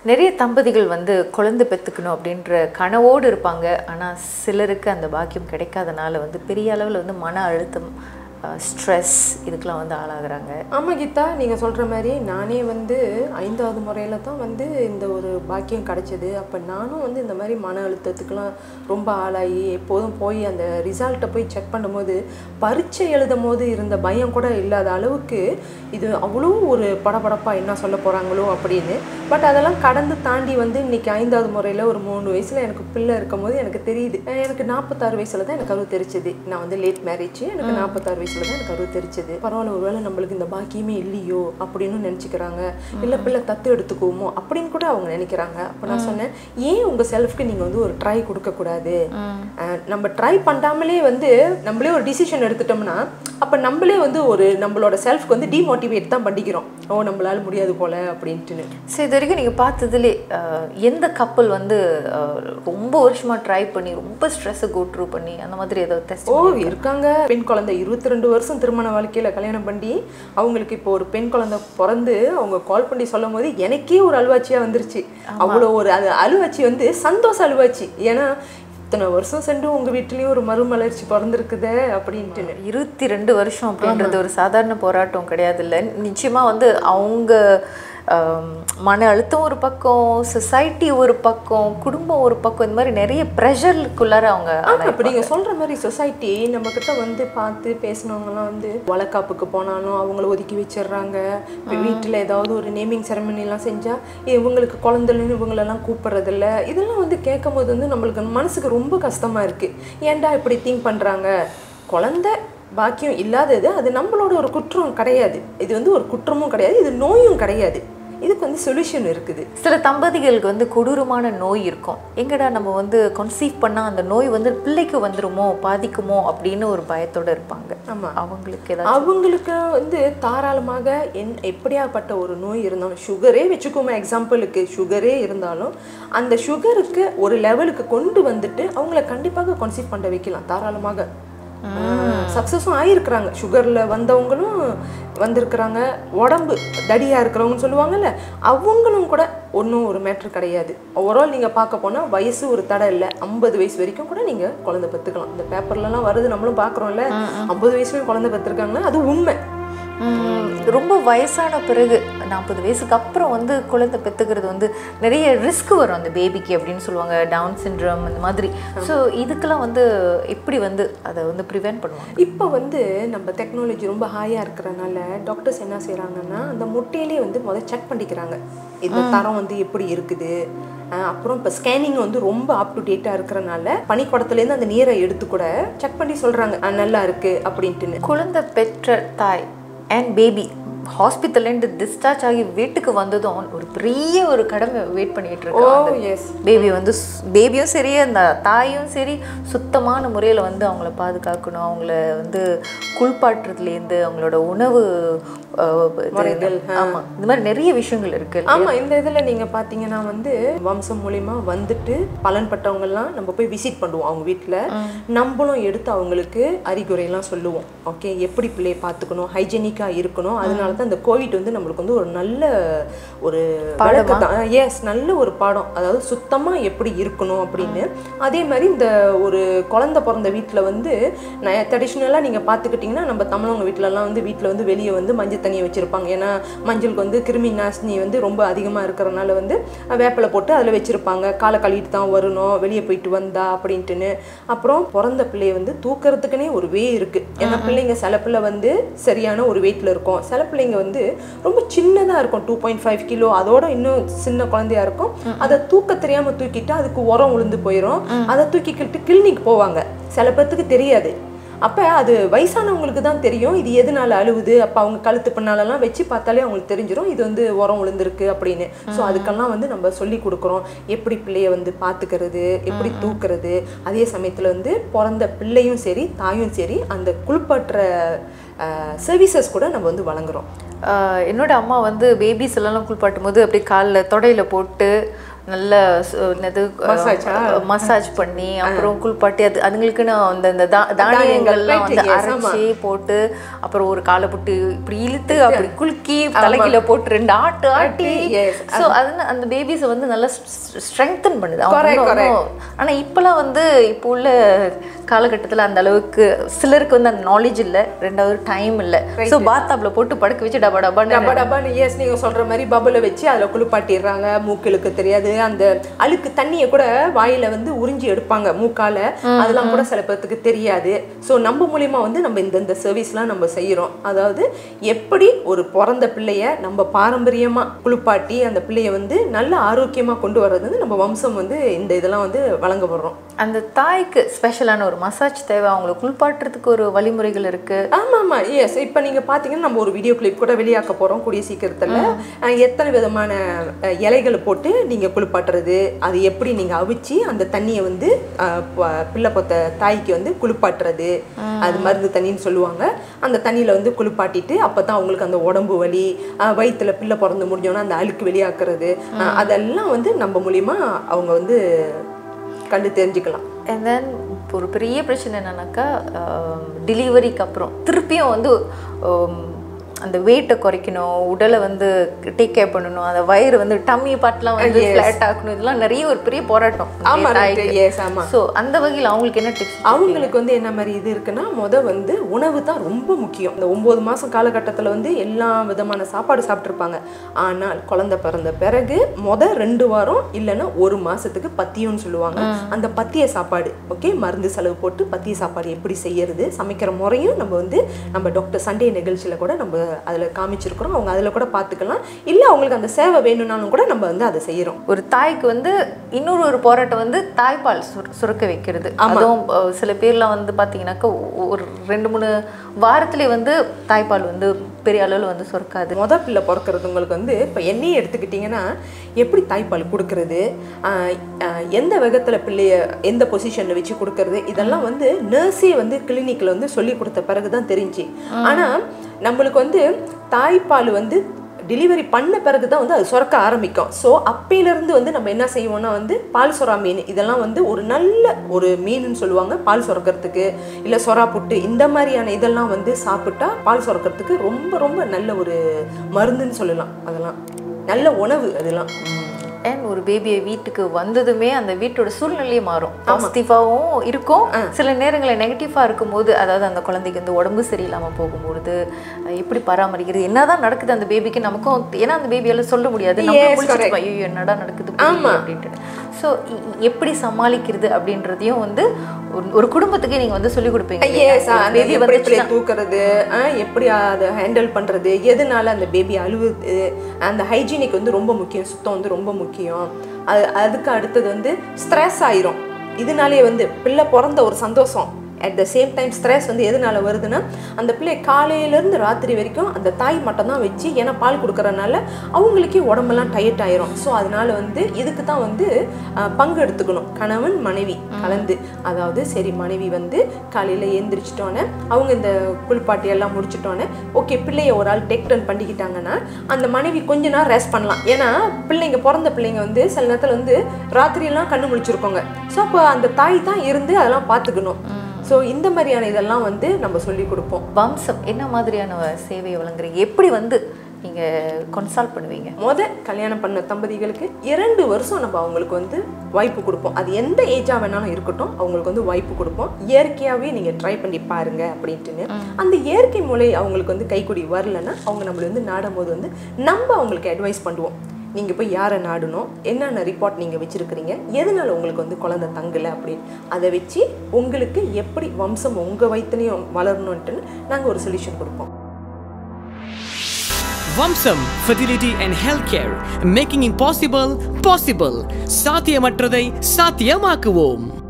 நிறைய தம்பதிகள் வந்து குழந்தை பெற்றுக்கணும் அப்படின்ற கனவோடு இருப்பாங்க ஆனால் சிலருக்கு அந்த பாக்கியம் கிடைக்காதனால வந்து பெரிய அளவில் வந்து மன அழுத்தம் ஸ்ட்ரெஸ் இதுக்கெல்லாம் வந்து ஆளாகிறாங்க ஆமாம் கீதா நீங்கள் சொல்கிற மாதிரி நானே வந்து ஐந்தாவது முறையில் தான் வந்து இந்த ஒரு பாக்கியம் கிடைச்சது அப்போ நானும் வந்து இந்த மாதிரி மன அழுத்தத்துக்கெலாம் ரொம்ப ஆளாகி எப்போதும் போய் அந்த ரிசல்ட்டை போய் செக் பண்ணும்போது பரீட்சை எழுதும் போது இருந்த பயம் கூட இல்லாத அளவுக்கு இது அவ்வளோ ஒரு படபடப்பாக என்ன சொல்ல போகிறாங்களோ அப்படின்னு பட் அதெல்லாம் கடந்து தாண்டி வந்து இன்னைக்கு ஐந்தாவது முறையில் ஒரு மூணு வயசில் எனக்கு பிள்ளை இருக்கும் போது எனக்கு தெரியுது அஹ் எனக்கு நாற்பத்தாறு வயசில் தான் எனக்கு கரு தெரிச்சது நான் வந்து லேட் மேரேஜ் எனக்கு நாற்பத்தாறு வயசில் தான் எனக்கு கரு தெரிச்சது பரவாயில்ல ஒருவேளை நம்மளுக்கு இந்த பாக்கியமே இல்லையோ அப்படின்னு நினச்சிக்கிறாங்க இல்லை பிள்ளை தத்து எடுத்துக்குவோமோ அப்படின்னு கூட அவங்க நினைக்கிறாங்க அப்போ நான் சொன்னேன் ஏன் உங்கள் செல்ஃப்க்கு நீங்கள் வந்து ஒரு ட்ரை கொடுக்கக்கூடாது அஹ் நம்ம ட்ரை பண்ணாமலே வந்து நம்மளே ஒரு டிசிஷன் எடுத்துட்டோம்னா அப்போ நம்மளே வந்து ஒரு நம்மளோட செல்ஃப்க்கு வந்து டிமோட்டிவேட் தான் பண்ணிக்கிறோம் ஓ நம்மளால முடியாது போல அப்படின்ட்டுன்னு ஸோ இது வரைக்கும் நீங்கள் பார்த்ததுலே அஹ், எந்த கப்பல் வந்து அஹ், ரொம்ப வருஷமாக ட்ரை பண்ணி ரொம்ப ஸ்ட்ரெஸ்ஸை கோ த்ரூ பண்ணி அந்த மாதிரி ஏதாவது டெஸ்ட் ஓ இருக்காங்க பெண் குழந்தை இருபத்தி ரெண்டு வருஷம் திருமண வாழ்க்கையில கல்யாணம் பண்ணி அவங்களுக்கு இப்போ ஒரு பெண் குழந்தை பிறந்து அவங்க கால் பண்ணி சொல்லும் போது எனக்கே ஒரு அழுவாச்சியா வந்துருச்சு அவ்வளோ ஒரு அது அழுவாச்சி வந்து சந்தோஷ அழுவாச்சி ஏன்னா இத்தனை வருஷம் சென்று உங்க வீட்லயும் ஒரு மறுமலர்ச்சி பிறந்திருக்குதே அப்படின்ட்டுன்னு இருபத்தி ரெண்டு வருஷம் அப்படின்றது ஒரு சாதாரண போராட்டம் கிடையாது இல்லை நிச்சயமாக வந்து அவங்க ஆம், மன அழுத்தம் ஒரு பக்கம் சொசைட்டி ஒரு பக்கம் குடும்பம் ஒரு பக்கம் இந்த மாதிரி நிறைய ப்ரெஷருக்குள்ளார அவங்க ஆமா இப்போ நீங்க சொல்ற மாதிரி சொசைட்டி நம்ம கிட்ட வந்து பார்த்து பேசினவங்கலாம் வந்து வளக்காப்புக்கு போனாலும் அவங்கள ஒதுக்கி வச்சிடுறாங்க இப்போ வீட்டில் ஏதாவது ஒரு நேமிங் செரமனிலாம் செஞ்சா இவங்களுக்கு குழந்தைன்னு இவங்களெல்லாம் கூப்பிடுறதில்ல இதெல்லாம் வந்து கேட்கும் போது வந்து நம்மளுக்கு மனசுக்கு ரொம்ப கஷ்டமா இருக்கு ஏன்டா இப்படி திங்க் பண்றாங்க குழந்தை பாக்கியம் இல்லாதது அது நம்மளோட ஒரு குற்றம் கிடையாது இது வந்து ஒரு குற்றமும் கிடையாது இது நோயும் கிடையாது இதுக்கு வந்து சொல்யூஷன் இருக்குது சில தம்பதிகளுக்கு வந்து கொடூரமான நோய் இருக்கும் எங்கடா நம்ம வந்து கன்சீவ் பண்ணால் அந்த நோய் வந்து பிள்ளைக்கு வந்துருமோ பாதிக்குமோ அப்படின்னு ஒரு பயத்தோட இருப்பாங்க ஆமா அவங்களுக்கு ஏதாவது அவங்களுக்கு வந்து தாராளமாக என் எப்படியாப்பட்ட ஒரு நோய் இருந்தாலும் சுகரே வச்சுக்கோமே எக்ஸாம்பிளுக்கு சுகரே இருந்தாலும் அந்த சுகருக்கு ஒரு லெவலுக்கு கொண்டு வந்துட்டு அவங்கள கண்டிப்பாக கன்சீவ் பண்ண வைக்கலாம் தாராளமாக சக்ஸஸும் ஆகிருக்கிறாங்க சுகரில் வந்தவங்களும் வந்திருக்கிறாங்க உடம்பு தடியாக இருக்கிறவங்கன்னு சொல்லுவாங்கல்ல அவங்களும் கூட ஒன்றும் ஒரு மேட்ரு கிடையாது ஓவரால் நீங்கள் பார்க்க போனால் வயசு ஒரு தடை இல்லை ஐம்பது வயசு வரைக்கும் கூட நீங்கள் குழந்தை பெற்றுக்கலாம் இந்த பேப்பர்லலாம் வருது நம்மளும் பார்க்குறோம்ல ஐம்பது வயசுலையும் குழந்தை பெற்றிருக்காங்கன்னா அது உண்மை ம், ரொம்ப வயசான பிறகு நாற்பது வயசுக்கு அப்புறம் வந்து குழந்தை பெற்றுக்கிறது வந்து நிறைய ரிஸ்க் வரும் அந்த பேபிக்கு அப்படின்னு சொல்லுவாங்க டவுன் சிண்ட்ரம் இந்த மாதிரி ஸோ இதுக்கெல்லாம் வந்து எப்படி வந்து அதை வந்து ப்ரிவென்ட் பண்ணுவாங்க இப்போ வந்து நம்ம டெக்னாலஜி ரொம்ப ஹாயாக இருக்கிறனால டாக்டர்ஸ் என்ன செய்கிறாங்கன்னா அந்த முட்டையிலே வந்து முதல்ல செக் பண்ணிக்கிறாங்க இந்த தரம் வந்து எப்படி இருக்குது அஹ் அப்புறம் இப்போ ஸ்கேனிங் வந்து ரொம்ப அப் டு டேட்டாக இருக்கிறனால பனிக்குடத்துலேருந்து அந்த நீரை எடுத்து கூட செக் பண்ணி சொல்கிறாங்க நல்லா இருக்கு அப்படின்ட்டுன்னு குழந்தை பெற்ற தாய் அண்ட் பேபி ஹாஸ்பிட்டல்லேருந்து டிஸ்சார்ஜ் ஆகி வீட்டுக்கு வந்ததும் ஒரு பெரிய ஒரு கடமை வெயிட் பண்ணிட்டு ஓ இருக்காங்க எஸ் பேபி வந்து பேபியும் சரி அந்த தாயும் சரி சுத்தமான முறையில் வந்து அவங்கள பாதுகாக்கணும் அவங்கள வந்து குளிப்பாட்டுறதுலேருந்து அவங்களோட உணவு அஹ், இது முறைகள், ஆமா இந்த மாதிரி நிறைய விஷயங்கள் இருக்கு ஆமா இந்த இதுல நீங்க பாத்தீங்கன்னா வந்து வம்சம் மூலியமா வந்துட்டு பலன் பட்டவங்கெல்லாம் நம்ம போய் விசிட் பண்ணுவோம் அவங்க வீட்ல நம்மளும் எடுத்து அவங்களுக்கு அறிகுறை எல்லாம் சொல்லுவோம் ஓகே எப்படி பிள்ளைய பார்த்துக்கணும் ஹைஜெனிக்கா இருக்கணும் அதனால தான் இந்த கோவிட் வந்து நம்மளுக்கு வந்து ஒரு நல்ல ஒரு வழக்கத்தான் எஸ் நல்ல ஒரு பாடம் அதாவது சுத்தமா எப்படி இருக்கணும் அப்படின்னு அதே மாதிரி இந்த ஒரு குழந்தை பிறந்த வீட்டில் வந்து ட்ரெடிஷ்னலாக நீங்கள் பார்த்துக்கிட்டிங்கன்னா நம்ம தமிழவங்க வீட்டிலலாம் வந்து வீட்டில் வந்து வெளியே வந்து மஞ்சள் தண்ணியை வச்சுருப்பாங்க ஏன்னா மஞ்சளுக்கு வந்து கிருமி நாசினி வந்து ரொம்ப அதிகமாக இருக்கிறனால வந்து வேப்பிலை போட்டு அதில் வச்சுருப்பாங்க காலை கழுவிட்டு தான் வரணும் வெளியே போயிட்டு வந்தா அப்படின்ட்டுன்னு அப்புறம் பிறந்த பிள்ளைய வந்து தூக்கிறதுக்குனே ஒரு வே இருக்குது ஏன்னா பிள்ளைங்க சில பிள்ளை வந்து சரியான ஒரு வெயிட்டில் இருக்கும் சில பிள்ளைங்க வந்து ரொம்ப சின்னதாக இருக்கும் டூ பாயிண்ட் ஃபைவ் கிலோ அதோட இன்னும் சின்ன குழந்தையா இருக்கும் அதை தூக்க தெரியாமல் தூக்கிட்டு அதுக்கு உரம் உளுந்து போயிடும் அதை தூக்கிக்கிட்டு கிளினிக் போவாங்க சில பேர்த்துக்கு தெரியாது அப்போ அது வயசானவங்களுக்கு தான் தெரியும் இது எதனால அழுவுது அப்போ அவங்க கழுத்து பின்னாலெல்லாம் வச்சு பார்த்தாலே அவங்களுக்கு தெரிஞ்சிடும் இது வந்து உரம் விழுந்திருக்கு அப்படின்னு ஸோ அதுக்கெல்லாம் வந்து நம்ம சொல்லி கொடுக்குறோம் எப்படி பிள்ளைய வந்து பார்த்துக்கிறது எப்படி தூக்குறது அதே சமயத்தில் வந்து பிறந்த பிள்ளையும் சரி தாயும் சரி அந்த குளிப்பாட்டுற சர்வீசஸ் கூட நம்ம வந்து வழங்குறோம் ஆஹ் என்னோட அம்மா வந்து பேபிஸ் எல்லாம் குளிப்பாட்டும் போது அப்படியே காலில் தொடையில போட்டு நல்ல சு- என்னது Massage ஆ? மசாஜ் பண்ணி அப்புறம் குளிப்பாட்டி அது அதுங்களுக்குன்னு அந்த அந்த தா- தானியங்கள்லாம் வந்து right, yes, ஆமா. அரைச்சி போட்டு அப்புறம் ஒரு காலை போட்டு இப்படி இழுத்து அப்படி குலுக்கி தலைகீழ போட்டு ரெண்டு ஆட்டு ஆட்டி yes. ஸோ அது அந்த பேபிஸை வந்து நல்லா ஸ்ட்ரெங்தன் பண்ணுது அவங்க Correct, வந்து ஒண்ணும் ஆனா இப்பெல்லாம் வந்து இப்போ உள்ள காலகட்டத்துல அந்த அளவுக்கு சிலருக்கு வந்து அந்த நாலேஜ் இல்ல ரெண்டாவது டைம் இல்ல ஸோ பாத்தாப்ல போட்டு படுக்க வச்சு டபா டபான்னு டப்பா டப்பான்னு எஸ் நீங்க சொல்ற மாதிரி பபுல வச்சு அதுல குளிப்பாட்டிடுறாங்க மூக்கிலுக்கு தெரியாது அந்த அழுக்கு தண்ணியை கூட வாயில வந்து உறிஞ்சி எடுப்பாங்க மூக்கால அதெல்லாம் கூட சில பேர்த்துக்கு தெரியாது ஸோ நம்ம மூலியமா வந்து நம்ம இந்த இந்த சர்வீஸ்லாம் நம்ம செய்யறோம் அதாவது எப்படி ஒரு பிறந்த பிள்ளைய நம்ம பாரம்பரியமா குளிப்பாட்டி அந்த பிள்ளைய வந்து நல்ல ஆரோக்கியமா கொண்டு வர்றது வந்து நம்ம வம்சம் வந்து இந்த இதெல்லாம் வந்து வழங்க வர்றோம் அந்த தாய்க்கு ஸ்பெஷலான ஒரு மசாஜ் தேவை அவங்களை குளிப்பாட்டுறதுக்கு ஒரு வழிமுறைகள் இருக்கு ஆமா ஆமா எஸ் இப்போ நீங்க பாத்தீங்கன்னா நம்ம ஒரு வீடியோ கிளிப் கூட வெளியாக்க போறோம் கூடிய சீக்கிரத்துல அஹ், எத்தனை விதமான அஹ், இலைகளை போட்டு நீங்க குளிப்பாட்டுறது அது எப்படி நீங்க அவிச்சு அந்த தண்ணியை வந்து அஹ், ப- பிள்ளை பொத்த தாய்க்கு வந்து குளிப்பாட்டுறது அது மருந்து தண்ணின்னு சொல்லுவாங்க அந்த தண்ணியில வந்து குளிப்பாட்டிட்டு அப்பதான் அவங்களுக்கு அந்த உடம்பு வலி அஹ், வயித்துல பிள்ளை பிறந்து முடிஞ்சோன்னா அந்த அழுக்கு வெளியாக்குறது அஹ், அதெல்லாம் வந்து நம்ம மூலியமா அவங்க வந்து கண்டு தெரிஞ்சுக்கலாம் அண்ட் தென் ஒரு பெரிய பிரச்சனை என்னன்னாக்கா டெலிவரிக்கு அப்புறம் திருப்பியும் வந்து um, அந்த வெயிட்டை குறைக்கணும் உடலை வந்து டேக் கேர் பண்ணணும் அந்த வயிறு வந்து டம்மி பார்ட்லாம் வந்து ஃப்ளாட் ஆக்கணும் இதெல்லாம் நிறைய ஒரு பெரிய போராட்டம் ஆமா எஸ் ஆமா ஸோ அந்த வகையில் அவங்களுக்கு என்ன டிப்ஸ் அவங்களுக்கு வந்து என்ன மாதிரி இது இருக்குன்னா முத வந்து உணவு தான் ரொம்ப முக்கியம் இந்த ஒன்பது மாசம் காலகட்டத்தில் வந்து எல்லா விதமான சாப்பாடு சாப்பிட்ருப்பாங்க ஆனால் குழந்தை பிறந்த பிறகு முத ரெண்டு வாரம் இல்லைன்னா ஒரு மாசத்துக்கு பத்தியம்னு சொல்லுவாங்க அந்த பத்திய சாப்பாடு ஓகே மருந்து செலவு போட்டு பத்திய சாப்பாடு எப்படி செய்யறது சமைக்கிற முறையும் நம்ம வந்து நம்ம டாக்டர் சண்டே நிகழ்ச்சியில கூட நம்ம அதில் காமிச்சிருக்கிறோம் அவங்க அதில் கூட பார்த்துக்கலாம் இல்லை அவங்களுக்கு அந்த சேவை வேணும்னாலும் கூட நம்ம வந்து அதை செய்கிறோம் ஒரு தாய்க்கு வந்து இன்னொரு ஒரு போராட்டம் வந்து தாய்ப்பால் சுர- சுரக்க வைக்கிறது அதுவும் அஹ், சில பேர்லாம் வந்து பார்த்தீங்கன்னாக்கா ஒ- ஒரு ரெண்டு மூணு வாரத்திலே வந்து தாய்ப்பால் வந்து பெரிய அளவில் வந்து சுரக்காது முத பிள்ளை பிறக்கிறதுங்களுக்கு வந்து இப்போ என்னையே எடுத்துக்கிட்டிங்கன்னா எப்படி தாய்ப்பால் கொடுக்கறது ஆஹ் ஆஹ் எந்த விதத்தில் பிள்ளைய எந்த பொசிஷனில் வச்சு கொடுக்கறது இதெல்லாம் வந்து நர்ஸே வந்து கிளினிக்கில் வந்து சொல்லி கொடுத்த பிறகு தான் தெரிஞ்சு ஆனால் நம்மளுக்கு வந்து தாய்ப்பால் வந்து டெலிவரி பண்ண பிறகு தான் வந்து அது சுரக்க ஆரம்பிக்கும் ஸோ அப்பையிலேருந்து வந்து நம்ம என்ன செய்வோம்னா வந்து பால் சொரா மீன் இதெல்லாம் வந்து ஒரு நல்ல ஒரு மீனுன்னு சொல்லுவாங்க பால் சுரக்கிறதுக்கு இல்லை சொரா புட்டு இந்த மாதிரியான இதெல்லாம் வந்து சாப்பிட்டா பால் சுரக்கிறதுக்கு ரொம்ப ரொம்ப நல்ல ஒரு மருந்துன்னு சொல்லலாம் அதெல்லாம் நல்ல உணவு அதெல்லாம் அண்ட் ஒரு பேபியை வீட்டுக்கு வந்ததுமே அந்த வீட்டோட சூழ்நிலையே மாறும் பாசிட்டிவாகவும் இருக்கும் சில நேரங்களில் நெகட்டிவாக இருக்கும்போது அதாவது அந்த குழந்தைக்கு வந்து உடம்பு சரியில்லாமல் போகும்பொழுது அஹ், எப்படி பராமரிக்கிறது என்னதான் நடக்குது அந்த பேபிக்கு நமக்கும் ஏன்னா அந்த பேபியால சொல்ல முடியாது நம்ம Yes, முழிச்சிட்டு correct. இருப்போம், ஐயோ என்னடா நடக்குது புரியல அப்படின்ட்டு ஸோ எப்படி சமாளிக்கிறது அப்படின்றதையும் வந்து ஒரு- ஒரு குடும்பத்துக்கே நீங்க வந்து சொல்லி கொடுப்பீங்க Yes, ஆ, அந்த பேபி எப்படி வந்து பிள்ளைய தூக்குறது ஆ, எப்படி அதை ஹேண்டில் பண்றது எதனால அந்த பேபி அழுவுது அந்த ஹைஜீனிக் வந்து ரொம்ப முக்கியம் சுத்தம் வந்து ரொம்ப முக்கியம் அது அதுக்கு அடுத்தது வந்து ஸ்ட்ரெஸ் ஆயிரும் இதனாலே வந்து பிள்ளை பிறந்த ஒரு சந்தோஷம் at the same time stress வந்து எதனால வருதுன்னா அந்த பிள்ளை காலையிலேருந்து ராத்திரி வரைக்கும் அந்த தாய் மட்டும் தான் வச்சு ஏன்னா பால் கொடுக்கறனால அவங்களுக்கே உடம்பெல்லாம் டயர்ட் ஆயிரும் ஸோ அதனால வந்து இதுக்கு தான் வந்து ஆ, பங்கு எடுத்துக்கணும் கணவன் மனைவி கலந்து அதாவது சரி மனைவி வந்து காலையில் எழுந்திரிச்சிட்டோன்னே அவங்க இந்த குளிப்பாட்டி எல்லாம் முடிச்சிட்டோன்னே ஓகே பிள்ளைய ஒரு ஆள் டேக் டர்ன் பண்ணிக்கிட்டாங்கன்னா அந்த மனைவி கொஞ்ச நேரம் ரெஸ்ட் பண்ணலாம் ஏன்னா பிள்ளைங்க பிறந்த பிள்ளைங்க வந்து சில நேரத்தில் வந்து ராத்திரியெல்லாம் கண்ணு முழிச்சிருக்கோங்க ஸோ அப்போ அந்த தாய் தான் இருந்து அதெல்லாம் பார்த்துக்கணும் ஸோ இந்த மாதிரியான இதெல்லாம் வந்து நம்ம சொல்லி கொடுப்போம் வம்சம் என்ன மாதிரியான சேவையை வழங்குறீங்க எப்படி வந்து நீங்க கன்சல்ட் பண்ணுவீங்க முத கல்யாணம் பண்ண தம்பதிகளுக்கு இரண்டு வருஷம் நம்ம அவங்களுக்கு வந்து வாய்ப்பு கொடுப்போம் அது எந்த ஏஜா வேணாலும் இருக்கட்டும் அவங்களுக்கு வந்து வாய்ப்பு கொடுப்போம் இயற்கையாகவே நீங்கள் ட்ரை பண்ணி பாருங்க அப்படின்ட்டுன்னு அந்த இயற்கை மூலை அவங்களுக்கு வந்து கைக்குடி வரலன்னா அவங்க நம்மளை வந்து நாடும் போது வந்து நம்ம அவங்களுக்கு அட்வைஸ் பண்ணுவோம் நீங்கள் போய் யாரை நாடணும் என்னென்ன ரிப்போர்ட் நீங்கள் வச்சுருக்கிறீங்க எதனால உங்களுக்கு வந்து குழந்தை தங்கலை அப்படின்னு அதை வச்சு உங்களுக்கு எப்படி வம்சம் உங்கள் வயிற்றுலையும் வளரணுன்ட்டுன்னு நாங்கள் ஒரு சொல்யூஷன் கொடுப்போம் Vamsam Fertility and Healthcare Making Impossible Possible சாத்தியமற்றதை சாத்தியமாக்குவோம்